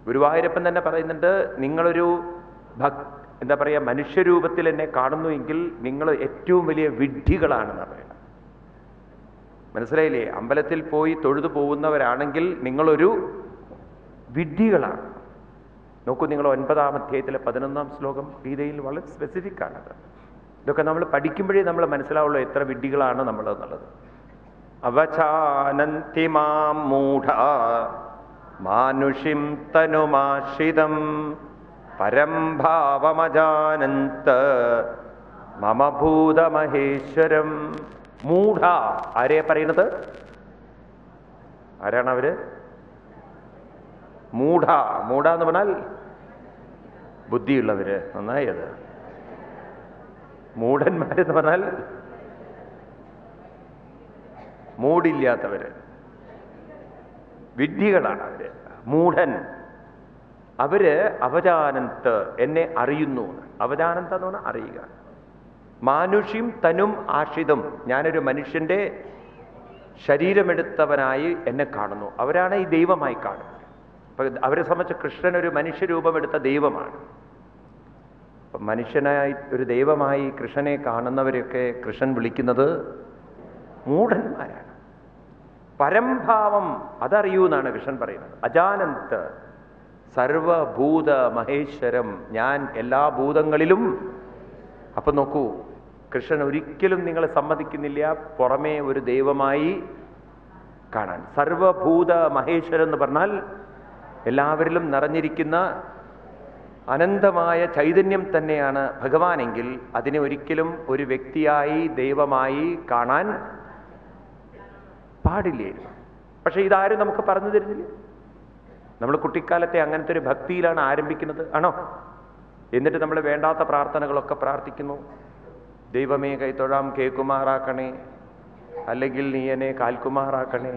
ഗുരുവായൂരപ്പൻ തന്നെ പറയുന്നുണ്ട് നിങ്ങളൊരു ഭക് എന്താ പറയുക മനുഷ്യരൂപത്തിൽ എന്നെ കാണുന്നുവെങ്കിൽ നിങ്ങൾ ഏറ്റവും വലിയ വിഡ്ഢികളാണെന്നാണ് പറയുന്നത് മനസ്സിലായില്ലേ അമ്പലത്തിൽ പോയി തൊഴുതു പോകുന്നവരാണെങ്കിൽ നിങ്ങളൊരു വിഡ്ഢികളാണ് നോക്കൂ നിങ്ങൾ ഒൻപതാം അധ്യായത്തിലെ പതിനൊന്നാം ശ്ലോകം ഗീതയിൽ വളരെ സ്പെസിഫിക് ആണത് ഇതൊക്കെ നമ്മൾ പഠിക്കുമ്പോഴേ നമ്മൾ മനസ്സിലാവുള്ളൂ എത്ര വിഡ്ഢികളാണ് നമ്മൾ എന്നുള്ളത് അവചാനന്തി മാം മൂഢ മാനുഷിം തനുമാശ്രിതം പരം ഭാവമജാനന്ത മമ ഭൂതമഹേശ്വരം മൂഢ ആരെയാ പറയുന്നത് ആരാണ് അവര് മൂഢ മൂഢ എന്ന് പറഞ്ഞാൽ ബുദ്ധിയുള്ളവര് നന്നായി അത് മൂഢന്മാരെന്ന് പറഞ്ഞാൽ മൂടില്ലാത്തവര് വിഡ്ഢികളാണ് അവര് മൂഢൻ അവര് അവജാനന്ത് എന്നെ അറിയുന്നു അവജാനന്ത എന്ന് പറഞ്ഞാൽ അറിയുക മാനുഷ്യം തനും ആശ്രിതം ഞാനൊരു മനുഷ്യന്റെ ശരീരമെടുത്തവനായി എന്നെ കാണുന്നു അവരാണ് ഈ ദൈവമായി കാണുന്നത് അപ്പൊ അവരെ സംബന്ധിച്ച് കൃഷ്ണൻ ഒരു മനുഷ്യരൂപമെടുത്ത ദൈവമാണ് അപ്പൊ മനുഷ്യനായി ഒരു ദൈവമായി കൃഷ്ണനെ കാണുന്നവരെയൊക്കെ കൃഷ്ണൻ വിളിക്കുന്നത് മൂഢന്മാരാണ് പരംഭാവം അതറിയൂ എന്നാണ് കൃഷ്ണൻ പറയുന്നത് അജാനന്ത് സർവഭൂത മഹേശ്വരം ഞാൻ എല്ലാ ഭൂതങ്ങളിലും അപ്പൊ നോക്കൂ കൃഷ്ണൻ ഒരിക്കലും നിങ്ങളെ സമ്മതിക്കുന്നില്ല പുറമേ ഒരു ദൈവമായി കാണാൻ സർവഭൂത മഹേശ്വരൻ എന്ന് പറഞ്ഞാൽ എല്ലാവരിലും നിറഞ്ഞിരിക്കുന്ന അനന്തമായ ചൈതന്യം തന്നെയാണ് ഭഗവാനെങ്കിൽ അതിനെ ഒരിക്കലും ഒരു വ്യക്തിയായി ദൈവമായി കാണാൻ പാടില്ലായിരുന്നു പക്ഷെ ഇതാരും നമുക്ക് പറഞ്ഞു തരുന്നില്ല നമ്മൾ കുട്ടിക്കാലത്തെ അങ്ങനത്തെ ഒരു ഭക്തിയിലാണ് ആരംഭിക്കുന്നത് ആണോ എന്നിട്ട് നമ്മൾ വേണ്ടാത്ത പ്രാർത്ഥനകളൊക്കെ പ്രാർത്ഥിക്കുന്നു ദൈവമേ കൈത്തൊഴാം കേക്കുമാറാക്കണേ അല്ലെങ്കിൽ നീ എന്നെ കാൽക്കുമാറാക്കണേ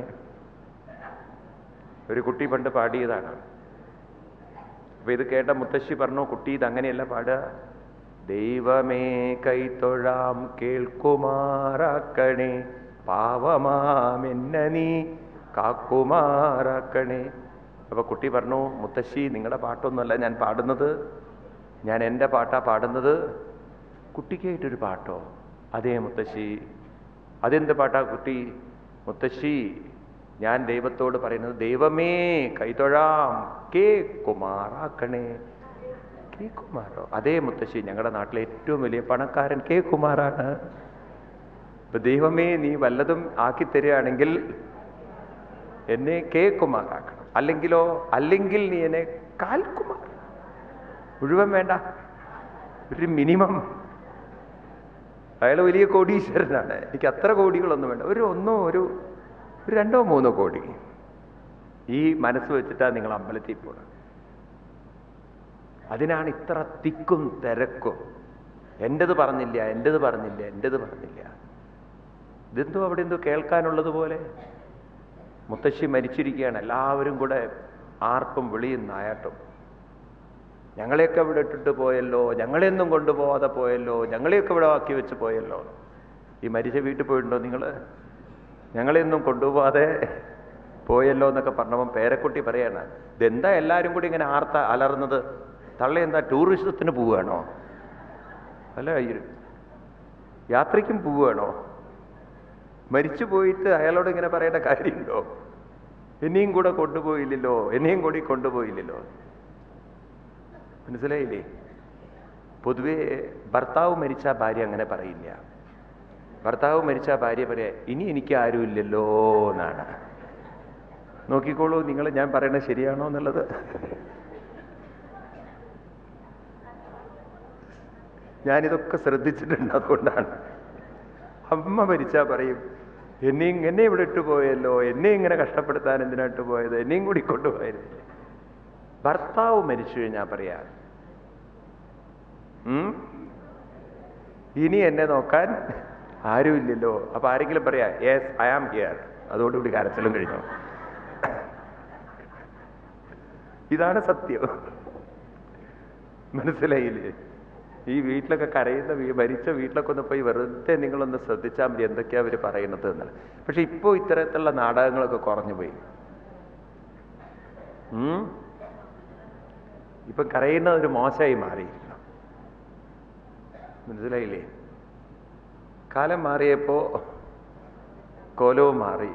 ഒരു കുട്ടി പണ്ട് പാടിയതാണ് അപ്പൊ ഇത് കേട്ട മുത്തശ്ശി പറഞ്ഞു കുട്ടി ഇത് അങ്ങനെയല്ല പാടുക ദൈവമേ കൈത്തൊഴാം കേൾക്കുമാറാക്കണേ പാവമാമെന്ന നീ കാക്കുമാറാക്കണേ അപ്പൊ കുട്ടി പറഞ്ഞു മുത്തശ്ശി നിങ്ങളുടെ പാട്ടൊന്നുമല്ല ഞാൻ പാടുന്നത് ഞാൻ എൻ്റെ പാട്ടാ പാടുന്നത് കുട്ടിക്കായിട്ടൊരു പാട്ടോ അതേ മുത്തശ്ശി അതെന്ത് പാട്ടാ കുട്ടി മുത്തശ്ശി ഞാൻ ദൈവത്തോട് പറയുന്നത് ദൈവമേ കൈതൊഴാം കേ കുമാറാക്കണേ കെ കുമാറോ അതേ മുത്തശ്ശി ഞങ്ങളുടെ നാട്ടിലെ ഏറ്റവും വലിയ പണക്കാരൻ കെ കുമാറാണ് ഇപ്പൊ ദൈവമേ നീ വല്ലതും ആക്കി തരികയാണെങ്കിൽ എന്നെ കെ കുമാറാക്കണം അല്ലെങ്കിലോ അല്ലെങ്കിൽ നീ എന്നെ കാൽക്കുമാർ മുഴുവൻ വേണ്ട ഒരു മിനിമം അയാൾ വലിയ കോടീശ്വരനാണ് എനിക്ക് അത്ര കോടികളൊന്നും വേണ്ട ഒരു ഒന്നോ ഒരു ഒരു രണ്ടോ മൂന്നോ കോടി ഈ മനസ്സ് വെച്ചിട്ടാണ് നിങ്ങൾ അമ്പലത്തിൽ പോണത് അതിനാണ് ഇത്ര തിക്കും തിരക്കും എൻ്റെത് പറഞ്ഞില്ല എൻ്റെത് പറഞ്ഞില്ല എൻ്റെത് പറഞ്ഞില്ല ഇതെന്തോ അവിടെ എന്തോ കേൾക്കാനുള്ളത് പോലെ മുത്തശ്ശി മരിച്ചിരിക്കുകയാണ് എല്ലാവരും കൂടെ ആർപ്പും വിളിയും നായാട്ടും ഞങ്ങളെയൊക്കെ ഇവിടെ ഇട്ടിട്ട് പോയല്ലോ ഞങ്ങളെയൊന്നും കൊണ്ടുപോകാതെ പോയല്ലോ ഞങ്ങളെയൊക്കെ ഇവിടെ ആക്കി വെച്ച് പോയല്ലോ ഈ മരിച്ച വീട്ടിൽ പോയിട്ടുണ്ടോ നിങ്ങൾ ഞങ്ങളെയൊന്നും കൊണ്ടുപോകാതെ പോയല്ലോ എന്നൊക്കെ പറഞ്ഞപ്പം പേരക്കുട്ടി പറയാണ് ഇതെന്താ എല്ലാവരും കൂടി ഇങ്ങനെ ആർത്ത അലർന്നത് തള്ള എന്താ ടൂറിസത്തിന് പോവുകയാണോ അല്ല ഈ യാത്രയ്ക്കും പോവുകയാണോ മരിച്ചു പോയിട്ട് അയാളോട് ഇങ്ങനെ പറയേണ്ട കാര്യമുണ്ടോ എന്നെയും കൂടെ കൊണ്ടുപോയില്ലല്ലോ എന്നെയും കൂടി കൊണ്ടുപോയില്ലല്ലോ മനസ്സിലായില്ലേ പൊതുവെ ഭർത്താവ് മരിച്ച ഭാര്യ അങ്ങനെ പറയില്ല ഭർത്താവ് മരിച്ച ഭാര്യ പറയാ ഇനി എനിക്ക് ആരുമില്ലല്ലോ എന്നാണ് നോക്കിക്കോളൂ നിങ്ങൾ ഞാൻ പറയണത് ശരിയാണോ എന്നുള്ളത് ഞാനിതൊക്കെ ശ്രദ്ധിച്ചിട്ടുണ്ട് അതുകൊണ്ടാണ് അമ്മ മരിച്ചാ പറയും എന്നെയും എന്നെ ഇവിടെ ഇട്ട് പോയല്ലോ എന്നെ ഇങ്ങനെ കഷ്ടപ്പെടുത്താൻ എന്തിനായിട്ട് പോയത് എന്നെയും കൂടി കൊണ്ടുപോയത് ഭർത്താവ് മരിച്ചു കഴിഞ്ഞാൽ പറയാ ഉം? ഇനി എന്നെ നോക്കാൻ ആരുമില്ലല്ലോ അപ്പൊ ആരെങ്കിലും പറയാ യെസ് ഐ ആം ഹിയർ അതോടുകൂടി കരച്ചിലും കഴിഞ്ഞു ഇതാണ് സത്യം മനസ്സിലായില്ലേ ഈ വീട്ടിലൊക്കെ കരയുന്ന വീ- മരിച്ച വീട്ടിലൊക്കെ ഒന്ന് പോയി വെറുതെ നിങ്ങളൊന്ന് ശ്രദ്ധിച്ചാൽ മതി എന്തൊക്കെയാ അവർ പറയുന്നത് എന്നുള്ളത് പക്ഷെ ഇപ്പോൾ ഇത്തരത്തിലുള്ള നാടകങ്ങളൊക്കെ കുറഞ്ഞു പോയി ഉം? ഇപ്പൊ കരയുന്നത് ഒരു മോശമായി മാറിയിരിക്കണം മനസ്സിലായില്ലേ കാലം മാറിയപ്പോ കോലവും മാറി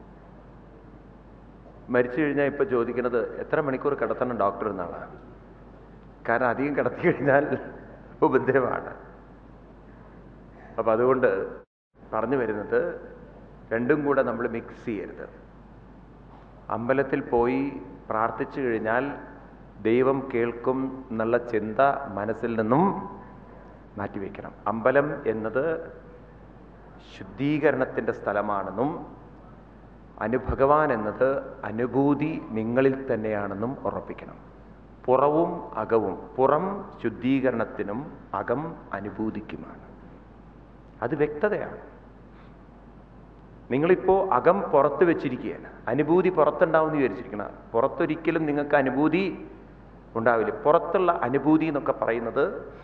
മരിച്ചു കഴിഞ്ഞാൽ ഇപ്പൊ ചോദിക്കുന്നത് എത്ര മണിക്കൂർ കിടത്തണം ഡോക്ടർ എന്നാണ് കാരണം അധികം കിടത്തി കഴിഞ്ഞാൽ ഉപദ്രവമാണ് അപ്പൊ അതുകൊണ്ട് പറഞ്ഞു വരുന്നത് രണ്ടും കൂടെ നമ്മൾ മിക്സ് ചെയ്യരുത് അമ്പലത്തിൽ പോയി പ്രാർത്ഥിച്ചു കഴിഞ്ഞാൽ ദൈവം കേൾക്കും എന്നുള്ള ചിന്ത മനസ്സിൽ നിന്നും മാറ്റിവെക്കണം അമ്പലം എന്നത് ശുദ്ധീകരണത്തിൻ്റെ സ്ഥലമാണെന്നും അനുഭഗവാൻ എന്നത് അനുഭൂതി നിങ്ങളിൽ തന്നെയാണെന്നും ഉറപ്പിക്കണം പുറവും അകവും പുറം ശുദ്ധീകരണത്തിനും അകം അനുഭൂതിക്കുമാണ് അത് വ്യക്തതയാണ് നിങ്ങളിപ്പോ അകം പുറത്ത് വെച്ചിരിക്കുകയാണ് അനുഭൂതി പുറത്തുണ്ടാവും എന്ന് വിചാരിച്ചിരിക്കണം പുറത്തൊരിക്കലും നിങ്ങൾക്ക് അനുഭൂതി ഉണ്ടാവില്ല പുറത്തുള്ള അനുഭൂതി എന്നൊക്കെ പറയുന്നത്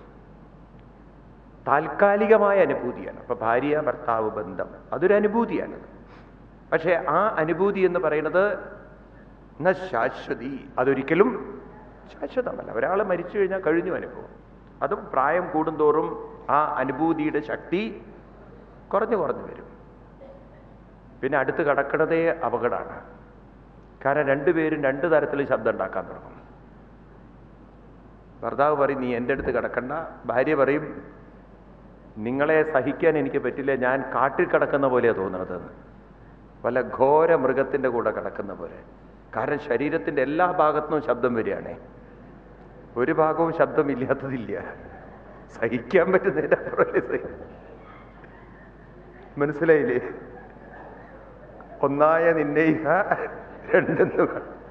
താൽക്കാലികമായ അനുഭൂതിയാണ് അപ്പൊ ഭാര്യ ഭർത്താവ് ബന്ധം അതൊരു അനുഭൂതിയാണ് പക്ഷെ ആ അനുഭൂതി എന്ന് പറയുന്നത് ന ശാശ്വതി അതൊരിക്കലും ശാശ്വതമല്ല ഒരാൾ മരിച്ചു കഴിഞ്ഞാൽ കഴിഞ്ഞു അനുഭവം അതും പ്രായം കൂടുന്തോറും ആ അനുഭൂതിയുടെ ശക്തി കുറഞ്ഞു കുറഞ്ഞു വരും പിന്നെ അടുത്ത് കടക്കണതേ അപകടമാണ് കാരണം രണ്ടുപേരും രണ്ട് തരത്തിൽ ശബ്ദം ഉണ്ടാക്കാൻ തുടങ്ങും ഭർത്താവ് പറയും നീ എൻ്റെ അടുത്ത് കിടക്കണ്ട ഭാര്യ പറയും നിങ്ങളെ സഹിക്കാൻ എനിക്ക് പറ്റില്ല ഞാൻ കാട്ടിൽ കിടക്കുന്ന പോലെയാണ് തോന്നുന്നത് വല്ല ഘോര മൃഗത്തിൻ്റെ കൂടെ കിടക്കുന്ന പോലെ കാരണം ശരീരത്തിൻ്റെ എല്ലാ ഭാഗത്തുനിന്നും ശബ്ദം വരികയാണേ ഒരു ഭാഗവും ശബ്ദമില്ലാത്തതില്ല സഹിക്കാൻ പറ്റുന്നതിൻ്റെ അപ്പുറമല്ലേ സഹി മനസ്സിലായില്ലേ ഒന്നായ നിന്നയിക രണ്ടെന്ന്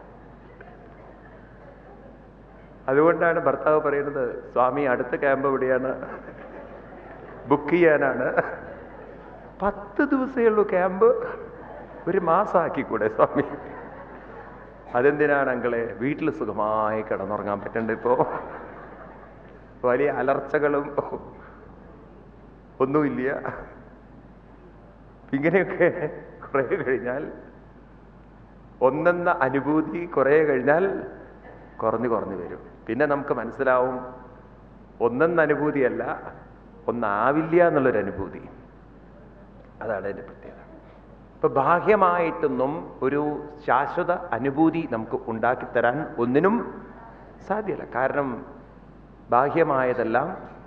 അതുകൊണ്ടാണ് ഭർത്താവ് പറയുന്നത് സ്വാമി അടുത്ത ക്യാമ്പ് എവിടെയാണ് ബുക്ക് ചെയ്യാനാണ് പത്ത് ദിവസമേ ഉള്ളൂ ക്യാമ്പ് ഒരു മാസമാക്കിക്കൂടെ സ്വാമി അതെന്തിനാണ് അങ്കളെ വീട്ടിൽ സുഖമായി കിടന്നുറങ്ങാൻ പറ്റണ്ട ഇപ്പോ വലിയ അലർച്ചകളും ഒന്നുമില്ല ഇങ്ങനെയൊക്കെ കുറെ കഴിഞ്ഞാൽ ഒന്നെന്ന അനുഭൂതി കുറെ കഴിഞ്ഞാൽ കുറഞ്ഞു കുറഞ്ഞു വരും പിന്നെ നമുക്ക് മനസ്സിലാവും ഒന്നെന്ന അനുഭൂതിയല്ല ഒന്നാവില്ല എന്നുള്ളൊരു അനുഭൂതി അതാണ് അതിൻ്റെ പ്രത്യേകത ഇപ്പൊ ബാഹ്യമായിട്ടൊന്നും ഒരു ശാശ്വത അനുഭൂതി നമുക്ക് ഉണ്ടാക്കിത്തരാൻ ഒന്നിനും സാധ്യമല്ല കാരണം ബാഹ്യമായതെല്ലാം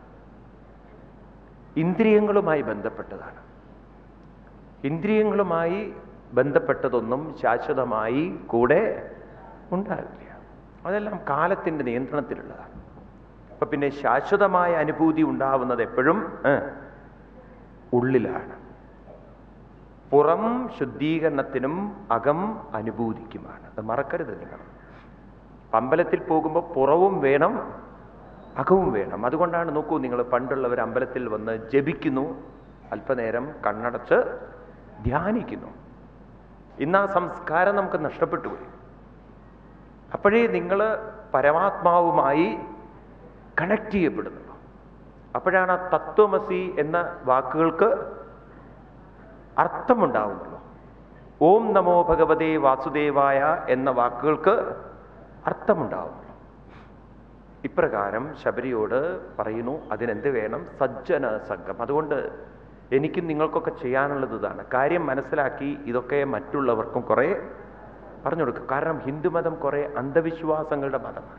ഇന്ദ്രിയങ്ങളുമായി ബന്ധപ്പെട്ടതാണ് ഇന്ദ്രിയങ്ങളുമായി ബന്ധപ്പെട്ടതൊന്നും ശാശ്വതമായി കൂടെ ഉണ്ടാവില്ല അതെല്ലാം കാലത്തിൻ്റെ നിയന്ത്രണത്തിലുള്ളതാണ് അപ്പൊ പിന്നെ ശാശ്വതമായ അനുഭൂതി ഉണ്ടാവുന്നത് എപ്പോഴും ഉള്ളിലാണ് പുറം ശുദ്ധീകരണത്തിനും അകം അനുഭൂതിക്കുമാണ് അത് മറക്കരുത് നിങ്ങൾ അമ്പലത്തിൽ പോകുമ്പോൾ പുറവും വേണം അകവും വേണം അതുകൊണ്ടാണ് നോക്കൂ നിങ്ങൾ പണ്ടുള്ളവർ അമ്പലത്തിൽ വന്ന് ജപിക്കുന്നു അല്പനേരം കണ്ണടച്ച് ധ്യാനിക്കുന്നു ഇന്ന് ആ സംസ്കാരം നമുക്ക് നഷ്ടപ്പെട്ടു പോയി അപ്പോഴേ നിങ്ങൾ പരമാത്മാവുമായി കണക്ട് ചെയ്യപ്പെടുന്നുള്ളൂ അപ്പോഴാണ് ആ തത്വമസി എന്ന വാക്കുകൾക്ക് അർത്ഥമുണ്ടാവുന്നുള്ളൂ ഓം നമോ ഭഗവതേ വാസുദേവായ എന്ന വാക്കുകൾക്ക് അർത്ഥമുണ്ടാവുന്നുള്ളൂ ഇപ്രകാരം ശബരിയോട് പറയുന്നു അതിനെന്ത് വേണം സജ്ജന സംഘം അതുകൊണ്ട് എനിക്കും നിങ്ങൾക്കൊക്കെ ചെയ്യാനുള്ളത് ഇതാണ് കാര്യം മനസ്സിലാക്കി ഇതൊക്കെ മറ്റുള്ളവർക്കും കുറെ പറഞ്ഞു കൊടുക്കും കാരണം ഹിന്ദുമതം കുറെ അന്ധവിശ്വാസങ്ങളുടെ മതമാണ്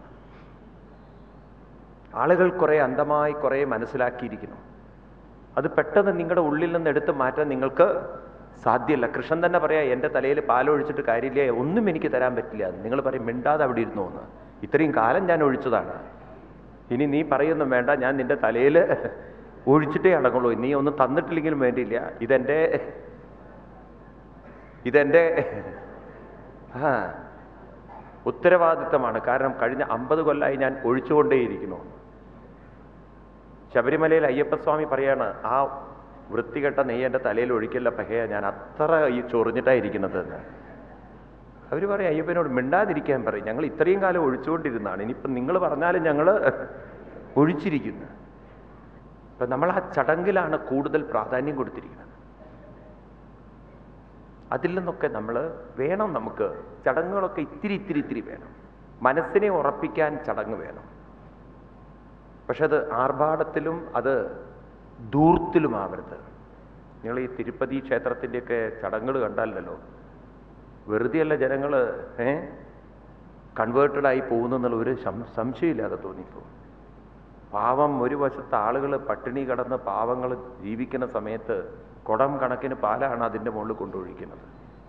ആളുകൾ കുറെ അന്ധമായി കുറെ മനസ്സിലാക്കിയിരിക്കുന്നു അത് പെട്ടെന്ന് നിങ്ങളുടെ ഉള്ളിൽ നിന്ന് എടുത്ത് മാറ്റാൻ നിങ്ങൾക്ക് സാധ്യമല്ല കൃഷ്ണൻ തന്നെ പറയാ എൻ്റെ തലയിൽ പാലൊഴിച്ചിട്ട് കാര്യമില്ല ഒന്നും എനിക്ക് തരാൻ പറ്റില്ല നിങ്ങൾ പറയും മിണ്ടാതെ അവിടെ ഇരുന്നു എന്ന് ഇത്രയും കാലം ഞാൻ ഒഴിച്ചതാണ് ഇനി നീ പറയൊന്നും വേണ്ട ഞാൻ നിന്റെ തലയിൽ ഒഴിച്ചിട്ടേ അടങ്ങുള്ളൂ നീ ഒന്നും തന്നിട്ടില്ലെങ്കിലും വേണ്ടിയില്ല ഇതെൻ്റെ ഇതെൻ്റെ ആ ഉത്തരവാദിത്തമാണ് കാരണം കഴിഞ്ഞ അമ്പത് കൊല്ലമായി ഞാൻ ഒഴിച്ചുകൊണ്ടേയിരിക്കുന്നു ശബരിമലയിൽ അയ്യപ്പസ്വാമി പറയാണ് ആ വൃത്തികെട്ട നെയ്യ് എൻ്റെ തലയിൽ ഒഴിക്കല്ല പഹയ ഞാൻ അത്ര ഈ ചൊറിഞ്ഞിട്ടായിരിക്കുന്നത് എന്ന് അവർ പറയും അയ്യപ്പനോട് മിണ്ടാതിരിക്കാൻ പറയും ഞങ്ങൾ ഇത്രയും കാലം ഒഴിച്ചുകൊണ്ടിരുന്നാണ് ഇനിയിപ്പം നിങ്ങൾ പറഞ്ഞാലും ഞങ്ങൾ ഒഴിച്ചിരിക്കുന്നു അപ്പം നമ്മൾ ആ ചടങ്ങിലാണ് കൂടുതൽ പ്രാധാന്യം കൊടുത്തിരിക്കുന്നത് അതിൽ നിന്നൊക്കെ നമ്മൾ വേണം നമുക്ക് ചടങ്ങുകളൊക്കെ ഇത്തിരി ഇത്തിരി ഇത്തിരി വേണം മനസ്സിനെ ഉറപ്പിക്കാൻ ചടങ്ങ് വേണം പക്ഷെ അത് ആർഭാടത്തിലും അത് ദൂർത്തിലുമാവരുത് നിങ്ങൾ ഈ തിരുപ്പതി ക്ഷേത്രത്തിൻ്റെയൊക്കെ ചടങ്ങുകൾ കണ്ടാലല്ലോ വെറുതെയല്ല ജനങ്ങൾ ഏ കൺവേർട്ടഡായി പോകുന്നു എന്നുള്ള ഒരു സം- സംശയമില്ലാതെ തോന്നിപ്പോകും പാവം ഒരു വശത്ത് ആളുകൾ പട്ടിണി കടന്ന് പാവങ്ങൾ ജീവിക്കുന്ന സമയത്ത് കുടം കണക്കിന് പാലാണ് അതിൻ്റെ മുകളിൽ കൊണ്ടൊഴിക്കുന്നത്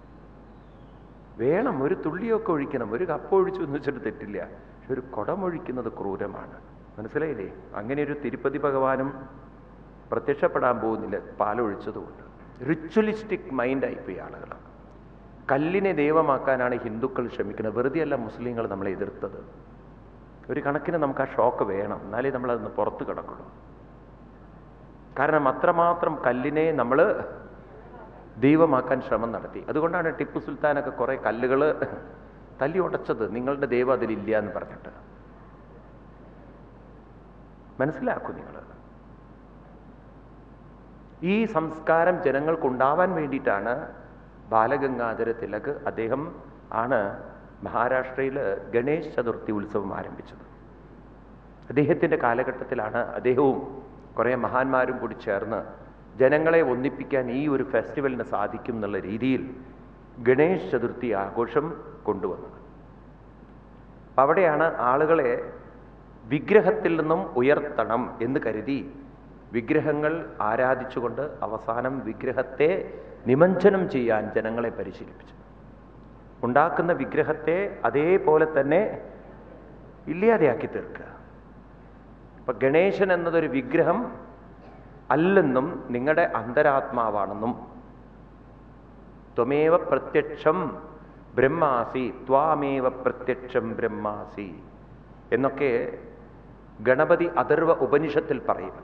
വേണം ഒരു തുള്ളിയൊക്കെ ഒഴിക്കണം ഒരു കപ്പ് ഒഴിച്ചു എന്ന് വെച്ചിട്ട് തെറ്റില്ല പക്ഷെ ഒരു കുടം ഒഴിക്കുന്നത് ക്രൂരമാണ് മനസ്സിലായില്ലേ അങ്ങനെ ഒരു തിരുപ്പതി ഭഗവാനും പ്രത്യക്ഷപ്പെടാൻ പോകുന്നില്ല പാലൊഴിച്ചതുകൊണ്ട് റിച്വലിസ്റ്റിക് മൈൻഡായിപ്പോയി ആളുകൾ കല്ലിനെ ദൈവമാക്കാനാണ് ഹിന്ദുക്കൾ ശ്രമിക്കുന്നത് വെറുതെയല്ല മുസ്ലിങ്ങൾ നമ്മളെ എതിർത്തത് ഒരു കണക്കിന് നമുക്ക് ആ ഷോക്ക് വേണം എന്നാലേ നമ്മളതൊന്ന് പുറത്ത് കിടക്കുള്ളൂ കാരണം അത്രമാത്രം കല്ലിനെ നമ്മൾ ദൈവമാക്കാൻ ശ്രമം നടത്തി അതുകൊണ്ടാണ് ടിപ്പു സുൽത്താനൊക്കെ കുറെ കല്ലുകൾ തല്ലി ഉടച്ചത് നിങ്ങളുടെ ദൈവം അതിലില്ല എന്ന് പറഞ്ഞിട്ട് മനസ്സിലാക്കൂ നിങ്ങൾ ഈ സംസ്കാരം ജനങ്ങൾക്കുണ്ടാവാൻ വേണ്ടിയിട്ടാണ് ബാലഗംഗാധര തിലക് അദ്ദേഹം ആണ് മഹാരാഷ്ട്രയിൽ ഗണേശ് ചതുർത്ഥി ഉത്സവം ആരംഭിച്ചത് അദ്ദേഹത്തിൻ്റെ കാലഘട്ടത്തിലാണ് അദ്ദേഹവും കുറേ മഹാന്മാരും കൂടി ചേർന്ന് ജനങ്ങളെ ഒന്നിപ്പിക്കാൻ ഈ ഒരു ഫെസ്റ്റിവലിന് സാധിക്കും എന്നുള്ള രീതിയിൽ ഗണേശ് ചതുർത്ഥി ആഘോഷം കൊണ്ടുവന്നത് അപ്പൊ അവിടെയാണ് ആളുകളെ വിഗ്രഹത്തിൽ നിന്നും ഉയർത്തണം എന്ന് കരുതി വിഗ്രഹങ്ങൾ ആരാധിച്ചുകൊണ്ട് അവസാനം വിഗ്രഹത്തെ നിമഞ്ജനം ചെയ്യാൻ ജനങ്ങളെ പരിശീലിപ്പിച്ചു ഉണ്ടാക്കുന്ന വിഗ്രഹത്തെ അതേപോലെ തന്നെ ഇല്ലാതെയാക്കി തീർക്കുക ഇപ്പൊ ഗണേശൻ എന്നതൊരു വിഗ്രഹം അല്ലെന്നും നിങ്ങളുടെ അന്തരാത്മാവാണെന്നും ത്വമേവ പ്രത്യക്ഷം ബ്രഹ്മാസി ത്വാമേവ പ്രത്യക്ഷം ബ്രഹ്മാസി എന്നൊക്കെ ഗണപതി അഥർവ ഉപനിഷത്തിൽ പറയും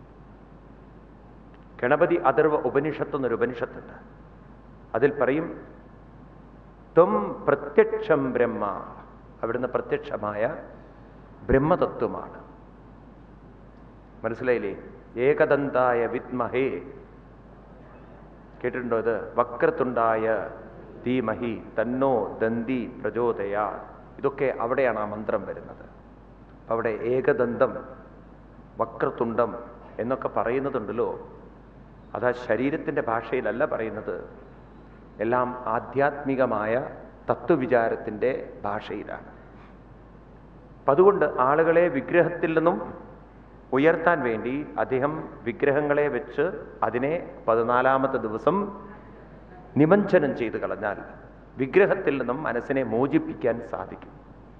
ഗണപതി അഥർവ ഉപനിഷത്ത് എന്നൊരു ഉപനിഷത്തുണ്ട് അതിൽ പറയും ത്വം പ്രത്യക്ഷം ബ്രഹ്മ അവിടുന്ന് പ്രത്യക്ഷമായ ബ്രഹ്മതത്വമാണ് മനസ്സിലായില്ലേ ഏകദന്തായ വിദ്മഹേ കേട്ടിട്ടുണ്ടോ ഇത് വക്രത്തുണ്ടായ ധീമഹി തന്നോ ദന്തി പ്രചോദയ ഇതൊക്കെ അവിടെയാണ് ആ മന്ത്രം വരുന്നത് അപ്പൊ അവിടെ ഏകദന്തം വക്രതുണ്ടം എന്നൊക്കെ പറയുന്നതുണ്ടല്ലോ അത് ആ ശരീരത്തിൻ്റെ ഭാഷയിലല്ല പറയുന്നത് എല്ലാം ആധ്യാത്മികമായ തത്വവിചാരത്തിൻ്റെ ഭാഷയിലാണ് അപ്പം അതുകൊണ്ട് ആളുകളെ വിഗ്രഹത്തിൽ നിന്നും ഉയർത്താൻ വേണ്ടി അദ്ദേഹം വിഗ്രഹങ്ങളെ വെച്ച് അതിനെ പതിനാലാമത്തെ ദിവസം നിമഞ്ജനം ചെയ്ത് കളഞ്ഞാൽ വിഗ്രഹത്തിൽ നിന്നും മനസ്സിനെ മോചിപ്പിക്കാൻ സാധിക്കും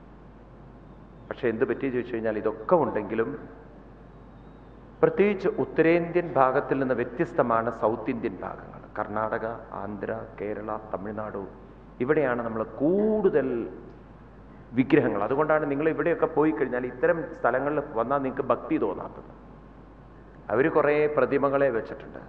പക്ഷെ എന്ത് പറ്റി ചോദിച്ചു കഴിഞ്ഞാൽ ഇതൊക്കെ ഉണ്ടെങ്കിലും പ്രത്യേകിച്ച് ഉത്തരേന്ത്യൻ ഭാഗത്തിൽ നിന്ന് വ്യത്യസ്തമാണ് സൗത്ത് ഇന്ത്യൻ ഭാഗങ്ങൾ കർണാടക ആന്ധ്ര കേരള തമിഴ്നാടു ഇവിടെയാണ് നമ്മൾ കൂടുതൽ വിഗ്രഹങ്ങൾ അതുകൊണ്ടാണ് നിങ്ങൾ ഇവിടെയൊക്കെ പോയി കഴിഞ്ഞാൽ ഇത്തരം സ്ഥലങ്ങളിൽ വന്നാൽ നിങ്ങൾക്ക് ഭക്തി തോന്നാത്തത് അവർ കുറേ പ്രതിമകളെ വെച്ചിട്ടുണ്ട്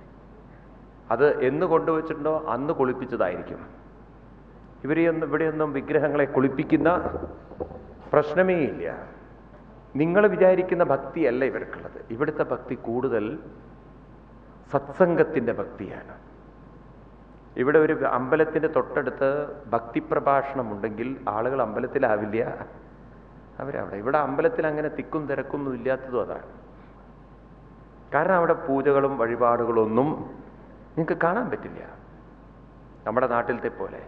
അത് എന്ന് കൊണ്ടുവച്ചിട്ടുണ്ടോ അന്ന് കുളിപ്പിച്ചതായിരിക്കും ഇവരെയൊന്നും ഇവിടെയൊന്നും വിഗ്രഹങ്ങളെ കുളിപ്പിക്കുന്ന പ്രശ്നമേ ഇല്ല നിങ്ങൾ വിചാരിക്കുന്ന ഭക്തിയല്ല ഇവർക്കുള്ളത് ഇവിടുത്തെ ഭക്തി കൂടുതൽ സത്സംഗത്തിൻ്റെ ഭക്തിയാണ് ഇവിടെ ഒരു അമ്പലത്തിൻ്റെ തൊട്ടടുത്ത് ഭക്തി പ്രഭാഷണം ഉണ്ടെങ്കിൽ ആളുകൾ അമ്പലത്തിലാവില്ല അവരവിടെ ഇവിടെ അമ്പലത്തിൽ അങ്ങനെ തിക്കും തിരക്കൊന്നും ഇല്ലാത്തതും അതാണ് കാരണം അവിടെ പൂജകളും വഴിപാടുകളൊന്നും നിങ്ങൾക്ക് കാണാൻ പറ്റില്ല നമ്മുടെ നാട്ടിലത്തെ പോലെ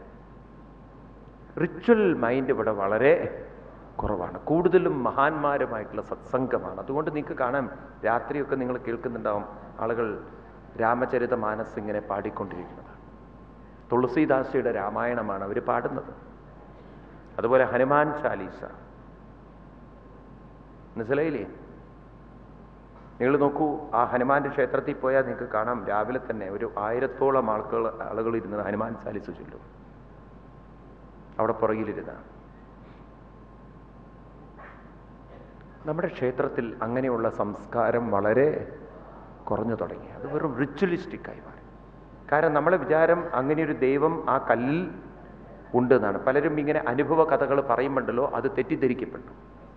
റിച്വൽ മൈൻഡ് ഇവിടെ വളരെ കുറവാണ് കൂടുതലും മഹാന്മാരുമായിട്ടുള്ള സത്സംഗമാണ് അതുകൊണ്ട് നിങ്ങൾക്ക് കാണാം രാത്രിയൊക്കെ നിങ്ങൾ കേൾക്കുന്നുണ്ടാവും ആളുകൾ രാമചരിത മാനസ് ഇങ്ങനെ പാടിക്കൊണ്ടിരിക്കുന്നത് തുളസീദാസിയുടെ രാമായണമാണ് അവർ പാടുന്നത് അതുപോലെ ഹനുമാൻ ചാലീസ മനസ്സിലായില്ലേ നിങ്ങൾ നോക്കൂ ആ ഹനുമാന്റെ ക്ഷേത്രത്തിൽ പോയാൽ നിങ്ങൾക്ക് കാണാം രാവിലെ തന്നെ ഒരു ആയിരത്തോളം ആളുകൾ ആളുകൾ ഇരുന്ന് ഹനുമാൻ ചാലിസ ചൊല്ലും അവിടെ പുറകിലിരുന്ന നമ്മുടെ ക്ഷേത്രത്തിൽ അങ്ങനെയുള്ള സംസ്കാരം വളരെ കുറഞ്ഞു തുടങ്ങി അത് വെറും റിച്വലിസ്റ്റിക്കായി മാറി കാരണം നമ്മളെ വിചാരം അങ്ങനെ ഒരു ദൈവം ആ കല്ലിൽ ഉണ്ട് എന്നാണ് പലരും ഇങ്ങനെ അനുഭവ കഥകൾ പറയുമ്പോണ്ടല്ലോ അത് തെറ്റിദ്ധരിക്കപ്പെട്ടു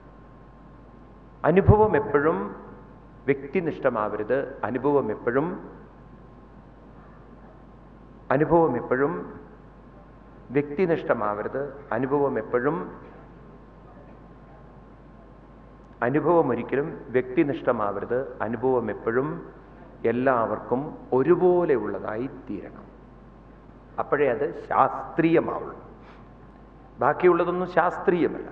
അനുഭവം എപ്പോഴും വ്യക്തിനിഷ്ഠമാവരുത് അനുഭവം എപ്പോഴും അനുഭവം എപ്പോഴും വ്യക്തിനിഷ്ഠമാവരുത് അനുഭവം എപ്പോഴും അനുഭവം ഒരിക്കലും വ്യക്തിനിഷ്ഠമാവരുത് അനുഭവം എപ്പോഴും എല്ലാവർക്കും ഒരുപോലെ ഉള്ളതായി തീരണം അപ്പോഴേ അത് ശാസ്ത്രീയമാവുള്ളൂ ബാക്കിയുള്ളതൊന്നും ശാസ്ത്രീയമല്ല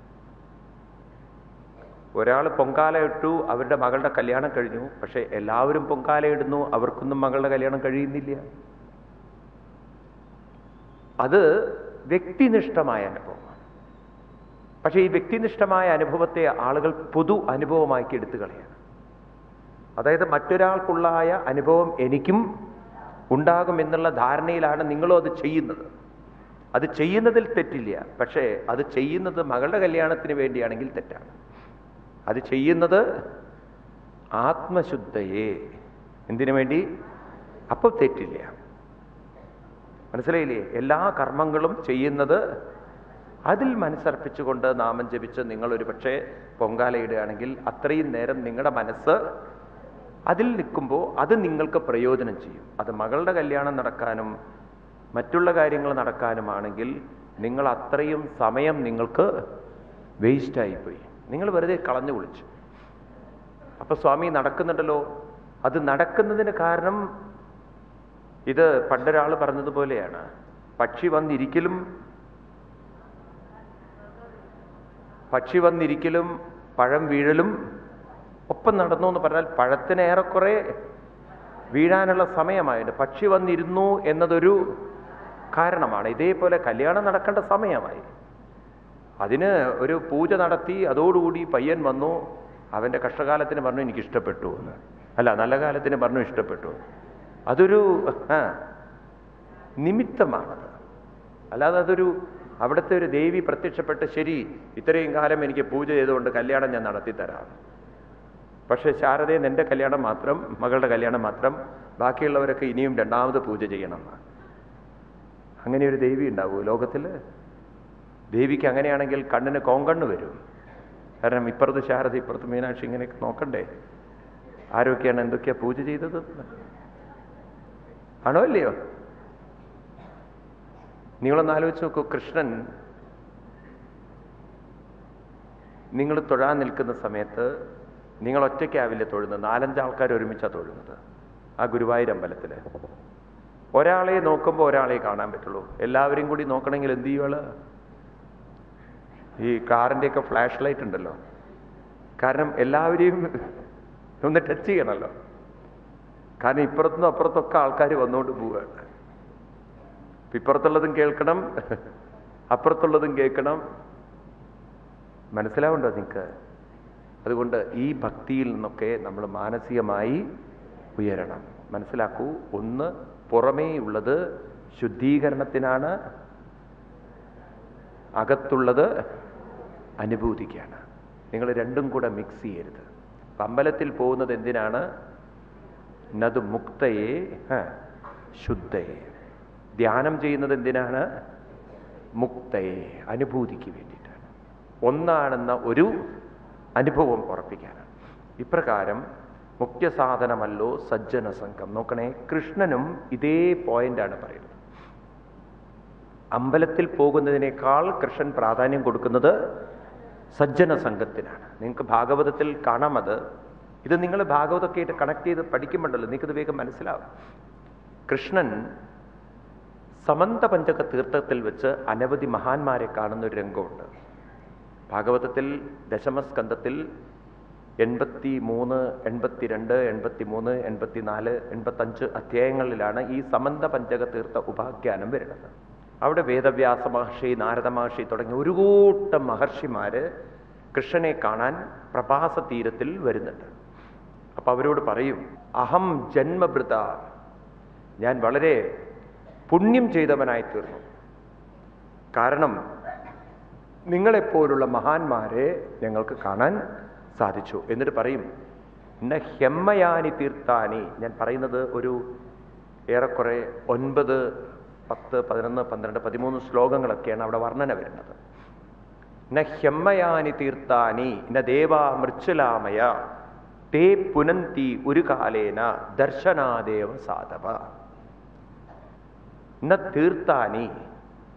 ഒരാൾ പൊങ്കാല ഇട്ടു അവരുടെ മകളുടെ കല്യാണം കഴിഞ്ഞു പക്ഷെ എല്ലാവരും പൊങ്കാല ഇടുന്നു അവർക്കൊന്നും മകളുടെ കല്യാണം കഴിയുന്നില്ല അത് വ്യക്തിനിഷ്ഠമായ അനുഭവമാണ് പക്ഷേ ഈ വ്യക്തിനിഷ്ഠമായ അനുഭവത്തെ ആളുകൾ പൊതു അനുഭവമാക്കി എടുത്തു കളയാണ് അതായത് മറ്റൊരാൾക്കുള്ളായ അനുഭവം എനിക്കും ഉണ്ടാകും എന്നുള്ള ധാരണയിലാണ് നിങ്ങളും അത് ചെയ്യുന്നത് അത് ചെയ്യുന്നതിൽ തെറ്റില്ല പക്ഷേ അത് ചെയ്യുന്നത് മകളുടെ കല്യാണത്തിന് വേണ്ടിയാണെങ്കിൽ തെറ്റാണ് അത് ചെയ്യുന്നത് ആത്മശുദ്ധയെ എന്തിനു വേണ്ടി അപ്പോൾ തെറ്റില്ല മനസ്സിലായില്ലേ എല്ലാ കർമ്മങ്ങളും ചെയ്യുന്നത് അതിൽ മനസ്സർപ്പിച്ചുകൊണ്ട് നാമം ജപിച്ച് നിങ്ങൾ ഒരു പക്ഷേ പൊങ്കാലയിടുകയാണെങ്കിൽ അത്രയും നേരം നിങ്ങളുടെ മനസ്സ് അതിൽ നിൽക്കുമ്പോൾ അത് നിങ്ങൾക്ക് പ്രയോജനം ചെയ്യും അത് മകളുടെ കല്യാണം നടക്കാനും മറ്റുള്ള കാര്യങ്ങൾ നടക്കാനുമാണെങ്കിൽ നിങ്ങൾ അത്രയും സമയം നിങ്ങൾക്ക് വേസ്റ്റായിപ്പോയി നിങ്ങൾ വെറുതെ കളഞ്ഞു കുളിച്ചു അപ്പൊ സ്വാമി നടക്കുന്നുണ്ടല്ലോ അത് നടക്കുന്നതിന് കാരണം ഇത് പണ്ടൊരാൾ പറഞ്ഞതുപോലെയാണ് പക്ഷി വന്നിരിക്കലും പക്ഷി വന്നിരിക്കലും പഴം വീഴലും ഒപ്പം നടന്നു എന്ന് പറഞ്ഞാൽ പഴത്തിന് ഏറെക്കുറെ വീഴാനുള്ള സമയമായിട്ട് പക്ഷി വന്നിരുന്നു എന്നതൊരു കാരണമാണ് ഇതേപോലെ കല്യാണം നടക്കേണ്ട സമയമായി അതിന് ഒരു പൂജ നടത്തി അതോടുകൂടി പയ്യൻ വന്നു അവൻ്റെ കഷ്ടകാലത്തിന് പറഞ്ഞു എനിക്ക് ഇഷ്ടപ്പെട്ടു എന്ന് അല്ല നല്ല കാലത്തിന് പറഞ്ഞു ഇഷ്ടപ്പെട്ടു അതൊരു ആ, നിമിത്തമാണത് അല്ലാതെ അതൊരു അവിടുത്തെ ഒരു ദേവി പ്രത്യക്ഷപ്പെട്ട് ശരി ഇത്രയും കാലം എനിക്ക് പൂജ ചെയ്തുകൊണ്ട് കല്യാണം ഞാൻ നടത്തിത്തരാം പക്ഷേ ശാരദയെ എൻ്റെ കല്യാണം മാത്രം മകളുടെ കല്യാണം മാത്രം ബാക്കിയുള്ളവരൊക്കെ ഇനിയും രണ്ടാമത് പൂജ ചെയ്യണം അങ്ങനെ ഒരു ദേവി ഉണ്ടാവുമോ ലോകത്തിൽ ദേവിക്ക് അങ്ങനെയാണെങ്കിൽ കണ്ണിന് കോങ്കണ്ണ് വരും കാരണം ഇപ്പുറത്ത് ശാരദ ഇപ്പുറത്ത് മീനാക്ഷി ഇങ്ങനെയൊക്കെ നോക്കണ്ടേ ആരൊക്കെയാണ് എന്തൊക്കെയാ പൂജ ചെയ്തത് ആണോ അല്ലയോ നിങ്ങളൊന്ന് ആലോചിച്ച് നോക്കൂ കൃഷ്ണൻ നിങ്ങൾ തൊഴാൻ നിൽക്കുന്ന സമയത്ത് നിങ്ങൾ ഒറ്റയ്ക്കാവില്ല തൊഴുന്നത് നാലഞ്ച് ആൾക്കാർ ഒരുമിച്ചാണ് തൊഴുന്നത് ആ ഗുരുവായൂർ അമ്പലത്തിൽ ഒരാളെ നോക്കുമ്പോൾ ഒരാളെ കാണാൻ പറ്റുള്ളൂ എല്ലാവരെയും കൂടി നോക്കണമെങ്കിൽ എന്ത് ചെയ്യുവള് ഈ കാറിൻ്റെയൊക്കെ ഫ്ലാഷ് ലൈറ്റ് ഉണ്ടല്ലോ കാരണം എല്ലാവരെയും ഒന്ന് ടച്ച് ചെയ്യണമല്ലോ കാരണം ഇപ്പുറത്തുനിന്നും അപ്പുറത്തൊക്കെ ആൾക്കാർ വന്നുകൊണ്ട് പോവുകയാണ് ഇപ്പൊ ഇപ്പുറത്തുള്ളതും കേൾക്കണം അപ്പുറത്തുള്ളതും കേൾക്കണം മനസ്സിലാവുണ്ടോ നിങ്ങൾക്ക് അതുകൊണ്ട് ഈ ഭക്തിയിൽ നിന്നൊക്കെ നമ്മൾ മാനസികമായി ഉയരണം മനസ്സിലാക്കൂ ഒന്ന് പുറമേ ഉള്ളത് ശുദ്ധീകരണത്തിനാണ് അകത്തുള്ളത് അനുഭൂതിക്കാണ് നിങ്ങൾ രണ്ടും കൂടെ മിക്സ് ചെയ്യരുത് അപ്പൊ അമ്പലത്തിൽ പോകുന്നത് എന്തിനാണ് നത് മുക്തയെ ഹ, ശുദ്ധയെ ധ്യാനം ചെയ്യുന്നത് എന്തിനാണ് മുക്തയെ അനുഭൂതിക്ക് വേണ്ടിയിട്ടാണ് ഒന്നാണെന്ന ഒരു അനുഭവം ഉറപ്പിക്കാനാണ് ഇപ്രകാരം മുഖ്യസാധനമല്ലോ സജ്ജന സംഘം നോക്കണേ കൃഷ്ണനും ഇതേ പോയിന്റാണ് പറയുന്നത് അമ്പലത്തിൽ പോകുന്നതിനേക്കാൾ കൃഷ്ണൻ പ്രാധാന്യം കൊടുക്കുന്നത് സജ്ജന സംഘത്തിനാണ് നിങ്ങൾക്ക് ഭാഗവതത്തിൽ കാണാം അത് ഇത് നിങ്ങൾ ഭാഗവതമൊക്കെ ആയിട്ട് കണക്ട് ചെയ്ത് പഠിക്കുമ്പോണ്ടല്ലോ നിങ്ങൾക്കിത് വേഗം മനസ്സിലാവും കൃഷ്ണൻ സമന്ത പഞ്ചക തീർത്ഥത്തിൽ വെച്ച് അനവധി മഹാന്മാരെ കാണുന്ന ഒരു രംഗമുണ്ട് ഭാഗവതത്തിൽ ദശമസ്കന്ധത്തിൽ എൺപത്തി മൂന്ന് എൺപത്തിരണ്ട് എൺപത്തി മൂന്ന് എൺപത്തിനാല് എൺപത്തഞ്ച് അധ്യായങ്ങളിലാണ് ഈ സമന്ത പഞ്ചക തീർത്ഥ ഉപാഖ്യാനം വരുന്നത് അവിടെ വേദവ്യാസ മഹർഷി നാരദ മഹർഷി തുടങ്ങിയ ഒരു കൂട്ടം മഹർഷിമാര് കൃഷ്ണനെ കാണാൻ പ്രഭാസ തീരത്തിൽ വരുന്നുണ്ട് അപ്പൊ അവരോട് പറയും അഹം ജന്മഭൃത ഞാൻ വളരെ പുണ്യം ചെയ്തവനായി തീർന്നു കാരണം നിങ്ങളെപ്പോലുള്ള മഹാന്മാരെ ഞങ്ങൾക്ക് കാണാൻ സാധിച്ചു എന്നിട്ട് പറയും ന ഹെമ്മയാനി തീർത്ഥാനി ഞാൻ പറയുന്നത് ഒരു ഏറെക്കുറെ ഒൻപത് പത്ത് പതിനൊന്ന് പന്ത്രണ്ട് പതിമൂന്ന് ശ്ലോകങ്ങളൊക്കെയാണ് അവിടെ വർണ്ണന വരുന്നത് ന ഹെമ്മയാനി തീർത്ഥാനി ന ദേവാ മൃച്ഛലാമയ തേ പുനന്തി ഒരു കാലേന ദർശനാദേവ സാധവ ന തീർത്ഥാനി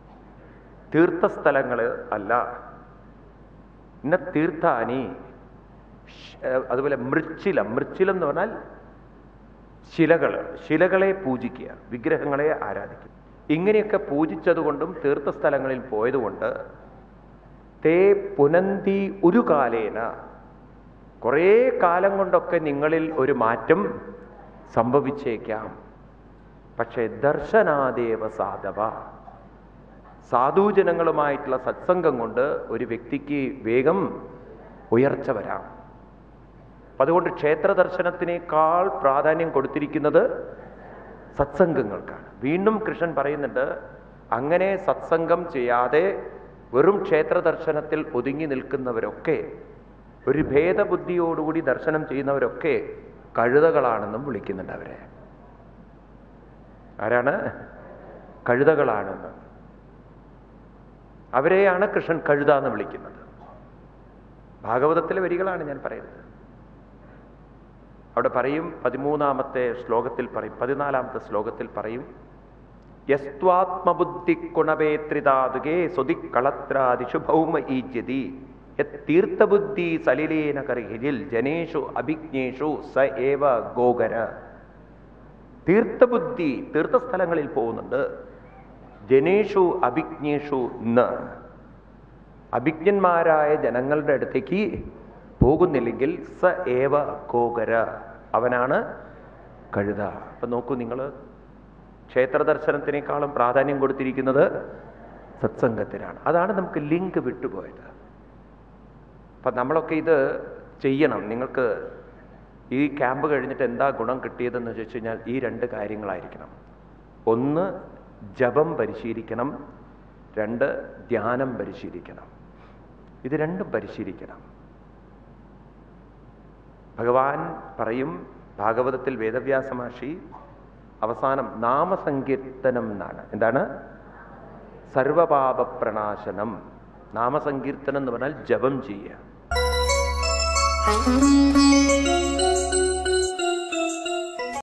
തീർത്ഥസ്ഥലങ്ങൾ അല്ല ന തീർത്ഥാനി ഷ്- ഏർ അതുപോലെ മൃച്ചിലം മൃച്ചിലം എന്ന് പറഞ്ഞാൽ ശിലകൾ ശിലകളെ പൂജിക്കുക വിഗ്രഹങ്ങളെ ആരാധിക്കുക ഇങ്ങനെയൊക്കെ പൂജിച്ചതുകൊണ്ടും തീർത്ഥസ്ഥലങ്ങളിൽ പോയതുകൊണ്ട് തേ പുനന്തി ഒരു കാലേന കുറേ കാലം കൊണ്ടൊക്കെ നിങ്ങളിൽ ഒരു മാറ്റം സംഭവിച്ചേക്കാം പക്ഷേ ദർശനാദേവ സാധവ സാധുജനങ്ങളുമായിട്ടുള്ള സത്സംഗം കൊണ്ട് ഒരു വ്യക്തിക്ക് വേഗം ഉയർച്ച വരാം അപ്പൊ അതുകൊണ്ട് ക്ഷേത്ര ദർശനത്തിനേക്കാൾ പ്രാധാന്യം കൊടുത്തിരിക്കുന്നത് സത്സംഗങ്ങൾക്കാണ് വീണ്ടും കൃഷ്ണൻ പറയുന്നുണ്ട് അങ്ങനെ സത്സംഗം ചെയ്യാതെ വെറും ക്ഷേത്ര ദർശനത്തിൽ ഒതുങ്ങി നിൽക്കുന്നവരൊക്കെ ഒരു ഭേദബുദ്ധിയോടുകൂടി ദർശനം ചെയ്യുന്നവരൊക്കെ കഴുതകളാണെന്നും വിളിക്കുന്നുണ്ട് അവരെ ആരാണ് കഴുതകളാണെന്ന് അവരെയാണ് കൃഷ്ണൻ കഴുത എന്ന് വിളിക്കുന്നത് ഭാഗവതത്തിലെ വരികളാണ് ഞാൻ പറയുന്നത് അവിടെ പറയും പതിമൂന്നാമത്തെ ശ്ലോകത്തിൽ പറയും പതിനാലാമത്തെ ശ്ലോകത്തിൽ പറയും യസ്ത്വാത്മബുദ്ധി കുണവേത്രിതാതുകേ സ്വതി കളത്രാദിഷു ഭൗമ ഈജ്യതി തീർത്ഥബുദ്ധി സലിലേന കർഹിജിൽ ജനേഷു അഭിജ്ഞേഷു സ ഏവ ഗോകര തീർത്ഥബുദ്ധി തീർത്ഥസ്ഥലങ്ങളിൽ പോകുന്നുണ്ട് ജനേഷു അഭിജ്ഞേഷു ന അഭിജ്ഞന്മാരായ ജനങ്ങളുടെ അടുത്തേക്ക് പോകുന്നില്ലെങ്കിൽ സ ഏവ ഗോകര അവനാണ് കഴുത അപ്പൊ നോക്കൂ നിങ്ങൾ ക്ഷേത്ര ദർശനത്തിനേക്കാളും പ്രാധാന്യം കൊടുത്തിരിക്കുന്നത് സത്സംഗത്തിനാണ് അതാണ് നമുക്ക് ലിങ്ക് വിട്ടുപോയത് അപ്പം നമ്മളൊക്കെ ഇത് ചെയ്യണം നിങ്ങൾക്ക് ഈ ക്യാമ്പ് കഴിഞ്ഞിട്ട് എന്താ ഗുണം കിട്ടിയതെന്ന് ചോദിച്ചു കഴിഞ്ഞാൽ ഈ രണ്ട് കാര്യങ്ങളായിരിക്കണം ഒന്ന് ജപം പരിശീലിക്കണം രണ്ട് ധ്യാനം പരിശീലിക്കണം ഇത് രണ്ടും പരിശീലിക്കണം ഭഗവാൻ പറയും ഭാഗവതത്തിൽ വേദവ്യാസ മഹർഷി അവസാനം നാമസങ്കീർത്തനം എന്നാണ് എന്താണ് സർവപാപ പ്രണാശനം നാമസങ്കീർത്തനം എന്ന് പറഞ്ഞാൽ ജപം ചെയ്യുക